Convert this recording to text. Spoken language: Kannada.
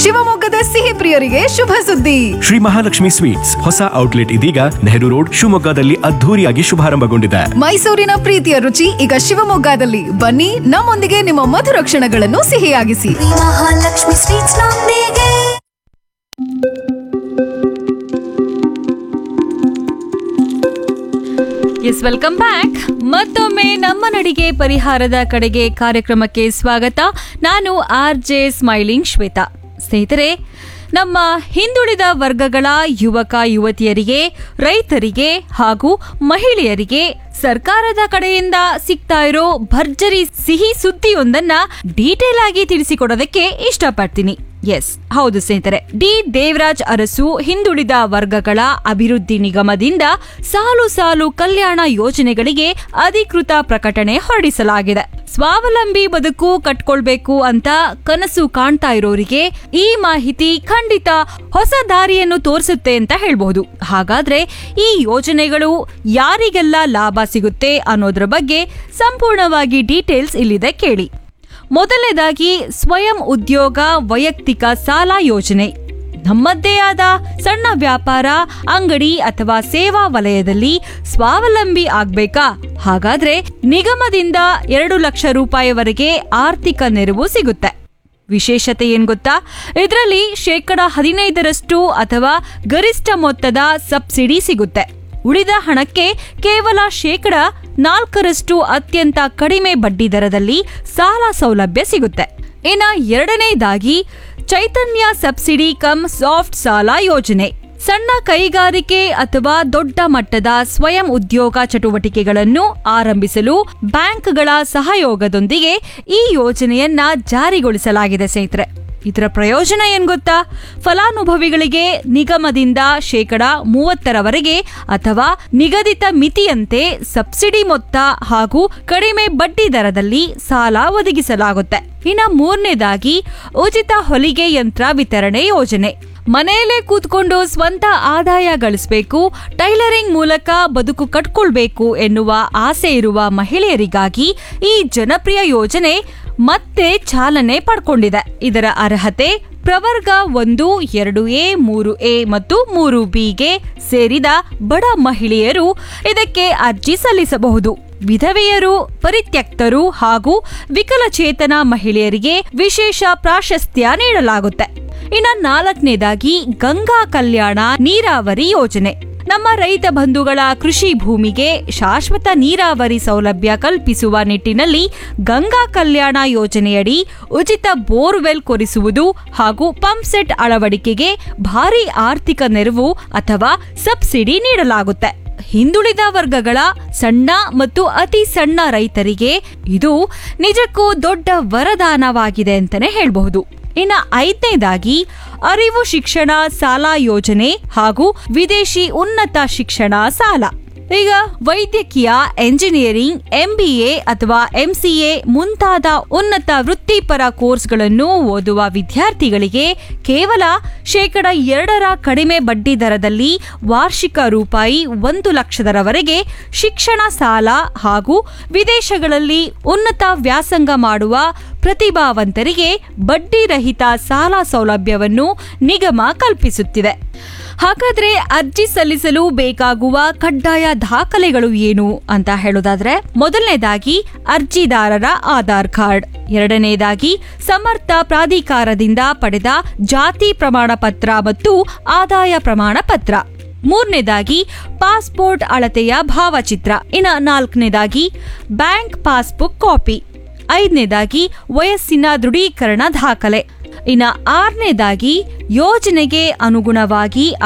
ಶಿವಮೊಗ್ಗದ ಸಿಹಿ ಪ್ರಿಯರಿಗೆ ಶುಭ ಸುದ್ದಿ ಶ್ರೀ ಮಹಾಲಕ್ಷ್ಮಿ ಸ್ವೀಟ್ಸ್ ಹೊಸ ಔಟ್ಲೆಟ್ ಇದೀಗ ನೆಹರು ರೋಡ್ ಶಿವಮೊಗ್ಗದಲ್ಲಿ ಅದ್ಧೂರಿಯಾಗಿ ಶುಭಾರಂಭಗೊಂಡಿದೆ ಮೈಸೂರಿನ ಪ್ರೀತಿಯ ರುಚಿ ಈಗ ಶಿವಮೊಗ್ಗದಲ್ಲಿ ಬನ್ನಿ ನಮ್ಮೊಂದಿಗೆ ನಿಮ್ಮ ಮಧುರ ಕ್ಷಣಗಳನ್ನು ಸಿಹಿಯಾಗಿಸಿ ಮಹಾಲಕ್ಷ್ಮಿ ಸ್ವೀಟ್ಸ್ ನೊಂದಿಗೆ ಎಸ್ ವೆಲ್ಕಮ್ ಬ್ಯಾಕ್ ಮತ್ತೊಮ್ಮೆ ನಮ್ಮ ನಡಿಗೆ ಪರಿಹಾರದ ಕಡೆಗೆ ಕಾರ್ಯಕ್ರಮಕ್ಕೆ ಸ್ವಾಗತ ನಾನು ಆರ್ ಜೆ ಸ್ಮೈಲಿಂಗ್ ಶ್ವೇತಾ ಸ್ನೇಹಿತರೆ ನಮ್ಮ ಹಿಂದುಳಿದ ವರ್ಗಗಳ ಯುವಕ ಯುವತಿಯರಿಗೆ ರೈತರಿಗೆ ಹಾಗೂ ಮಹಿಳೆಯರಿಗೆ ಸರ್ಕಾರದ ಕಡೆಯಿಂದ ಸಿಗ್ತಾ ಇರೋ ಭರ್ಜರಿ ಸಿಹಿ ಸುದ್ದಿಯೊಂದನ್ನ ಡೀಟೇಲ್ ಆಗಿ ತಿಳಿಸಿಕೊಡೋದಕ್ಕೆ ಇಷ್ಟಪಡ್ತೀನಿ ಎಸ್ ಹೌದು ಸ್ನೇಹಿತರೆ ಡಿ ದೇವರಾಜ್ ಅರಸು ಹಿಂದುಳಿದ ವರ್ಗಗಳ ಅಭಿವೃದ್ಧಿ ನಿಗಮದಿಂದ ಸಾಲು ಸಾಲು ಕಲ್ಯಾಣ ಯೋಜನೆಗಳಿಗೆ ಅಧಿಕೃತ ಪ್ರಕಟಣೆ ಹೊರಡಿಸಲಾಗಿದೆ ಸ್ವಾವಲಂಬಿ ಬದುಕು ಕಟ್ಕೊಳ್ಬೇಕು ಅಂತ ಕನಸು ಕಾಣ್ತಾ ಇರೋರಿಗೆ ಈ ಮಾಹಿತಿ ಖಂಡಿತ ಹೊಸ ದಾರಿಯನ್ನು ತೋರಿಸುತ್ತೆ ಅಂತ ಹೇಳ್ಬಹುದು ಹಾಗಾದ್ರೆ ಈ ಯೋಜನೆಗಳು ಯಾರಿಗೆಲ್ಲ ಲಾಭ ಸಿಗುತ್ತೆ ಅನ್ನೋದ್ರ ಬಗ್ಗೆ ಸಂಪೂರ್ಣವಾಗಿ ಡೀಟೇಲ್ಸ್ ಇಲ್ಲಿದೆ ಕೇಳಿ ಮೊದಲನೇದಾಗಿ ಸ್ವಯಂ ಉದ್ಯೋಗ ವೈಯಕ್ತಿಕ ಸಾಲ ಯೋಜನೆ ನಮ್ಮದೇ ಆದ ಸಣ್ಣ ವ್ಯಾಪಾರ ಅಂಗಡಿ ಅಥವಾ ಸೇವಾ ವಲಯದಲ್ಲಿ ಸ್ವಾವಲಂಬಿ ಆಗ್ಬೇಕಾ ಹಾಗಾದ್ರೆ ನಿಗಮದಿಂದ ಎರಡು ಲಕ್ಷ ರೂಪಾಯಿವರೆಗೆ ಆರ್ಥಿಕ ನೆರವು ಸಿಗುತ್ತೆ ವಿಶೇಷತೆ ಏನ್ ಗೊತ್ತಾ ಇದರಲ್ಲಿ ಶೇಕಡ ಹದಿನೈದರಷ್ಟು ಅಥವಾ ಗರಿಷ್ಠ ಮೊತ್ತದ ಸಬ್ಸಿಡಿ ಸಿಗುತ್ತೆ ಉಳಿದ ಹಣಕ್ಕೆ ಕೇವಲ ಶೇಕಡ ನಾಲ್ಕರಷ್ಟು ಅತ್ಯಂತ ಕಡಿಮೆ ಬಡ್ಡಿ ದರದಲ್ಲಿ ಸಾಲ ಸೌಲಭ್ಯ ಸಿಗುತ್ತೆ ಇನ್ನ ಎರಡನೇದಾಗಿ ಚೈತನ್ಯ ಸಬ್ಸಿಡಿ ಕಮ್ ಸಾಫ್ಟ್ ಸಾಲ ಯೋಜನೆ ಸಣ್ಣ ಕೈಗಾರಿಕೆ ಅಥವಾ ದೊಡ್ಡ ಮಟ್ಟದ ಸ್ವಯಂ ಉದ್ಯೋಗ ಚಟುವಟಿಕೆಗಳನ್ನು ಆರಂಭಿಸಲು ಬ್ಯಾಂಕ್ಗಳ ಸಹಯೋಗದೊಂದಿಗೆ ಈ ಯೋಜನೆಯನ್ನ ಜಾರಿಗೊಳಿಸಲಾಗಿದೆ ಸ್ನೇಹಿತರೆ ಇದರ ಪ್ರಯೋಜನ ಏನ್ ಗೊತ್ತಾ ಫಲಾನುಭವಿಗಳಿಗೆ ನಿಗಮದಿಂದ ಶೇಕಡ ಮೂವತ್ತರವರೆಗೆ ಅಥವಾ ನಿಗದಿತ ಮಿತಿಯಂತೆ ಸಬ್ಸಿಡಿ ಮೊತ್ತ ಹಾಗೂ ಕಡಿಮೆ ಬಡ್ಡಿ ದರದಲ್ಲಿ ಸಾಲ ಒದಗಿಸಲಾಗುತ್ತೆ ಇನ್ನ ಮೂರನೇದಾಗಿ ಉಚಿತ ಹೊಲಿಗೆ ಯಂತ್ರ ವಿತರಣೆ ಯೋಜನೆ ಮನೆಯಲ್ಲೇ ಕೂತ್ಕೊಂಡು ಸ್ವಂತ ಆದಾಯ ಗಳಿಸಬೇಕು ಟೈಲರಿಂಗ್ ಮೂಲಕ ಬದುಕು ಕಟ್ಕೊಳ್ಬೇಕು ಎನ್ನುವ ಆಸೆ ಇರುವ ಮಹಿಳೆಯರಿಗಾಗಿ ಈ ಜನಪ್ರಿಯ ಯೋಜನೆ ಮತ್ತೆ ಚಾಲನೆ ಪಡ್ಕೊಂಡಿದೆ ಇದರ ಅರ್ಹತೆ ಪ್ರವರ್ಗ ಒಂದು ಎರಡು ಎ ಮೂರು ಎ ಮತ್ತು ಮೂರು ಬಿಗೆ ಸೇರಿದ ಬಡ ಮಹಿಳೆಯರು ಇದಕ್ಕೆ ಅರ್ಜಿ ಸಲ್ಲಿಸಬಹುದು ವಿಧವೆಯರು ಪರಿತ್ಯಕ್ತರು ಹಾಗೂ ವಿಕಲಚೇತನ ಮಹಿಳೆಯರಿಗೆ ವಿಶೇಷ ಪ್ರಾಶಸ್ತ್ಯ ನೀಡಲಾಗುತ್ತೆ ಇನ್ನ ನಾಲ್ಕನೇದಾಗಿ ಗಂಗಾ ಕಲ್ಯಾಣ ನೀರಾವರಿ ಯೋಜನೆ ನಮ್ಮ ರೈತ ಬಂಧುಗಳ ಕೃಷಿ ಭೂಮಿಗೆ ಶಾಶ್ವತ ನೀರಾವರಿ ಸೌಲಭ್ಯ ಕಲ್ಪಿಸುವ ನಿಟ್ಟಿನಲ್ಲಿ ಗಂಗಾ ಕಲ್ಯಾಣ ಯೋಜನೆಯಡಿ ಉಚಿತ ಬೋರ್ವೆಲ್ ಕೊರಿಸುವುದು ಹಾಗೂ ಪಂಪ್ ಸೆಟ್ ಅಳವಡಿಕೆಗೆ ಭಾರಿ ಆರ್ಥಿಕ ನೆರವು ಅಥವಾ ಸಬ್ಸಿಡಿ ನೀಡಲಾಗುತ್ತೆ ಹಿಂದುಳಿದ ವರ್ಗಗಳ ಸಣ್ಣ ಮತ್ತು ಅತಿ ಸಣ್ಣ ರೈತರಿಗೆ ಇದು ನಿಜಕ್ಕೂ ದೊಡ್ಡ ವರದಾನವಾಗಿದೆ ಅಂತಾನೆ ಹೇಳ್ಬಹುದು ಇನ್ನ ಐದನೇದಾಗಿ ಅರಿವು ಶಿಕ್ಷಣ ಸಾಲ ಯೋಜನೆ ಹಾಗೂ ವಿದೇಶಿ ಉನ್ನತ ಶಿಕ್ಷಣ ಸಾಲ ಈಗ ವೈದ್ಯಕೀಯ ಎಂಜಿನಿಯರಿಂಗ್ ಎಂಬಿಎ ಅಥವಾ ಎಂಸಿಎ ಮುಂತಾದ ಉನ್ನತ ವೃತ್ತಿಪರ ಕೋರ್ಸ್ಗಳನ್ನು ಓದುವ ವಿದ್ಯಾರ್ಥಿಗಳಿಗೆ ಕೇವಲ ಶೇಕಡ ಎರಡರ ಕಡಿಮೆ ಬಡ್ಡಿ ದರದಲ್ಲಿ ವಾರ್ಷಿಕ ರೂಪಾಯಿ ಒಂದು ಲಕ್ಷದರವರೆಗೆ ಶಿಕ್ಷಣ ಸಾಲ ಹಾಗೂ ವಿದೇಶಗಳಲ್ಲಿ ಉನ್ನತ ವ್ಯಾಸಂಗ ಮಾಡುವ ಪ್ರತಿಭಾವಂತರಿಗೆ ಬಡ್ಡಿ ರಹಿತ ಸಾಲ ಸೌಲಭ್ಯವನ್ನು ನಿಗಮ ಕಲ್ಪಿಸುತ್ತಿದೆ ಹಾಗಾದ್ರೆ ಅರ್ಜಿ ಸಲ್ಲಿಸಲು ಬೇಕಾಗುವ ಕಡ್ಡಾಯ ದಾಖಲೆಗಳು ಏನು ಅಂತ ಹೇಳೋದಾದ್ರೆ ಮೊದಲನೇದಾಗಿ ಅರ್ಜಿದಾರರ ಆಧಾರ್ ಕಾರ್ಡ್ ಎರಡನೇದಾಗಿ ಸಮರ್ಥ ಪ್ರಾಧಿಕಾರದಿಂದ ಪಡೆದ ಜಾತಿ ಪ್ರಮಾಣ ಪತ್ರ ಮತ್ತು ಆದಾಯ ಪ್ರಮಾಣ ಪತ್ರ ಮೂರನೇದಾಗಿ ಪಾಸ್ಪೋರ್ಟ್ ಅಳತೆಯ ಭಾವಚಿತ್ರ ಇನ್ನ ನಾಲ್ಕನೇದಾಗಿ ಬ್ಯಾಂಕ್ ಪಾಸ್ಬುಕ್ ಕಾಪಿ ಐದನೇದಾಗಿ ವಯಸ್ಸಿನ ದೃಢೀಕರಣ ದಾಖಲೆ ಇನ್ನ ಆರನೇದಾಗಿ ಯೋಜನೆಗೆ ಅನುಗುಣವಾಗಿ